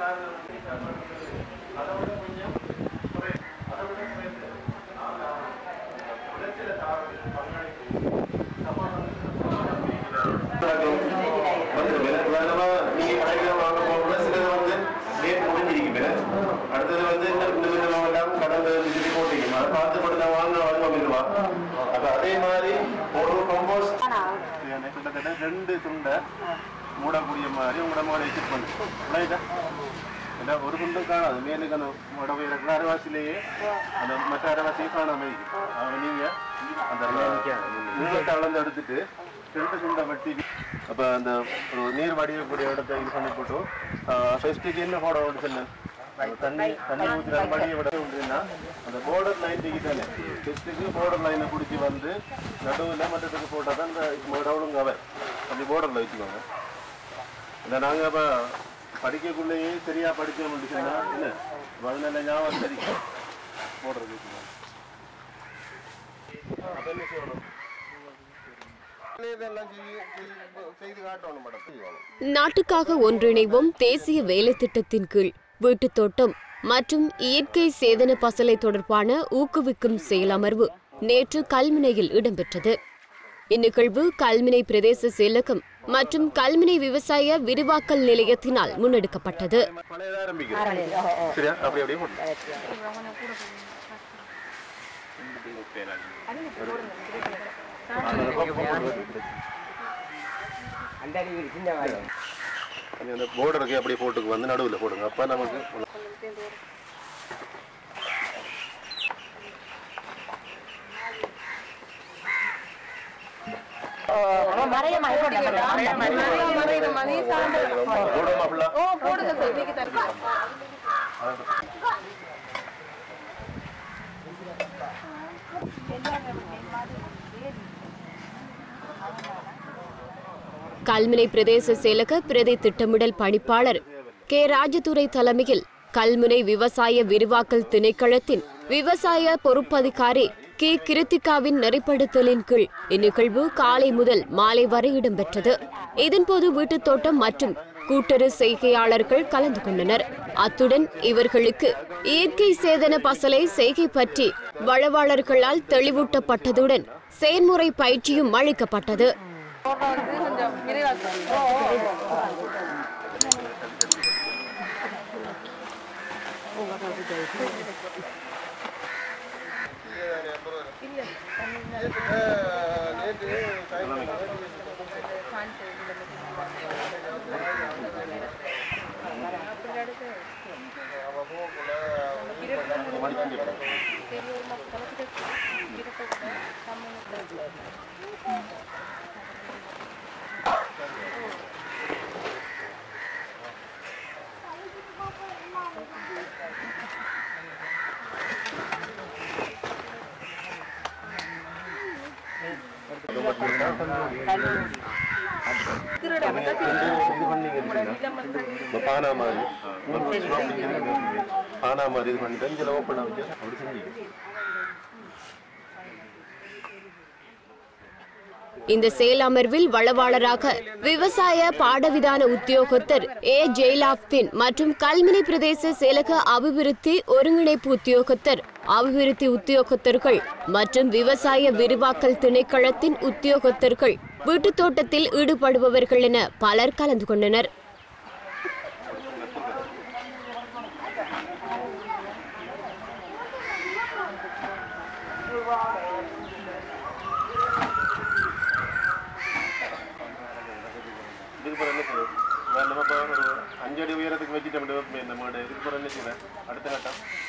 வந்து உதாரணமா நீங்க கடையில வாங்க போகும்போது சிலது வந்து டேட் முடிஞ்சிருக்கு பின்ன. அடுத்தது வந்து இந்த இந்த இந்த மாவட்டம் கடந்த திருப்பி போட்டீங்க அதை பார்த்து போட்டு நான் வாங்க வாங்க அப்ப அதே மாதிரி ஒரு கம்போஸ்ட் கிட்டத்தட்ட ரெண்டு துண்டை மூடக்கூடிய மாதிரி உங்களோட மகளை வச்சுட்டு பண்ணு ரைட்டா ஏன்னா ஒரு துண்டு காணாது மேலுக்கு அந்த உடம்பு இருக்கிற அரைவாசிலேயே அந்த மற்ற அரைவாசியை காணாம இருக்கு. அவங்க நீங்க அந்த நீளத்தை அளந்து எடுத்துட்டு ரெண்டு துண்டை வெட்டி அப்ப அந்த ஒரு நீர் வடியக்கூடிய இடத்தை இது பண்ணி போட்டு ஃபெஸ்ட்டுக்கு என்ன போட வேண்டிய சொன்னேன் தண்ணி தண்ணி ஊற்றி வடிய விட உண்டுன்னா அந்த போர்டர் லைன் தானே ஃபெஸ்ட்டுக்கு போர்டர் லைனை பிடிச்சி வந்து நடுவில் மட்டத்துக்கு போட்டால் தான் இந்த டவுனுங்க அவன் அப்படி போர்டரில் வச்சுக்கோங்க இல்லை நாங்கள் இப்போ படிக்கக்குள்ளேயே சரியாக படிக்க முடிச்சுன்னா என்ன அப்ப அதனால ஞாபகம் சரி போடுறது வச்சுக்கோங்க அப்போ என்ன செய்யணும் இதெல்லாம் செய்து செய்து காட்டணும் மேடம் செய்யணும் நாட்டுக்காக ஒன்றிணைவோம் தேசிய வேலை திட்டத்தின் கீழ் வீட்டுத் தோட்டம் மற்றும் இயற்கை சேதன பசலை தொடர்பான ஊக்குவிக்கும் செயலமர்வு நேற்று கல்முனையில் இடம்பெற்றது இந்நிகழ்வு கல்முனை பிரதேச செயலகம் மற்றும் கல்முனை விவசாய விரிவாக்கல் நிலையத்தினால் முன்னெடுக்கப்பட்டது பழையதாக ஆரம்பிக்கும் சரியா அப்படி அப்படியே போட்டு அந்த போர்டருக்கு அப்படியே போட்டுக்கு வந்து நடுவில் போடுங்க அப்போ நமக்கு போடுமா ஃபுல்லாக கல்முனை பிரதேச செயலக பிரதி திட்டமிடல் பணிப்பாளர் கே ராஜதுரை தலைமையில் கல்முனை விவசாய விரிவாக்கல் திணைக்களத்தின் விவசாய பொறுப்பதிகாரி கே கிருத்திகாவின் நெறிப்படுத்தலின் கீழ் இந்நிகழ்வு காலை முதல் மாலை வரை இடம்பெற்றது இதன்போது வீட்டுத் தோட்டம் மற்றும் கூட்டுறவு செய்கையாளர்கள் கலந்து கொண்டனர் அத்துடன் இவர்களுக்கு இயற்கை சேதன பசலை செய்கை பற்றி வளவாளர்களால் தெளிவூட்டப்பட்டதுடன் செயன்முறை பயிற்சியும் அளிக்கப்பட்டது இது பண்ணீங்க இந்த பானா மாதிரி பானா மாதிரி இது பண்ணி பெஞ்சில் ஓப்பன் வச்சு அப்படி செஞ்சீங்க இந்த செயலமர்வில் வளவாளராக விவசாய பாடவிதான உத்தியோகத்தர் ஏ ஜெயலாப்தின் மற்றும் கல்முனை பிரதேச செயலக அபிவிருத்தி ஒருங்கிணைப்பு உத்தியோகத்தர் அபிவிருத்தி உத்தியோகத்தர்கள் மற்றும் விவசாய விரிவாக்கல் திணைக்களத்தின் உத்தியோகத்தர்கள் வீட்டுத் தோட்டத்தில் ஈடுபடுபவர்கள் என பலர் கலந்து கொண்டனர் இதுக்கு பிறகு என்ன செய்யும் நம்ம இப்போ ஒரு அஞ்சடி உயரத்துக்கு வச்சுட்டு நம்ம இதுக்கு பிறகு என்ன செய்வேன் அடுத்த கட்டம்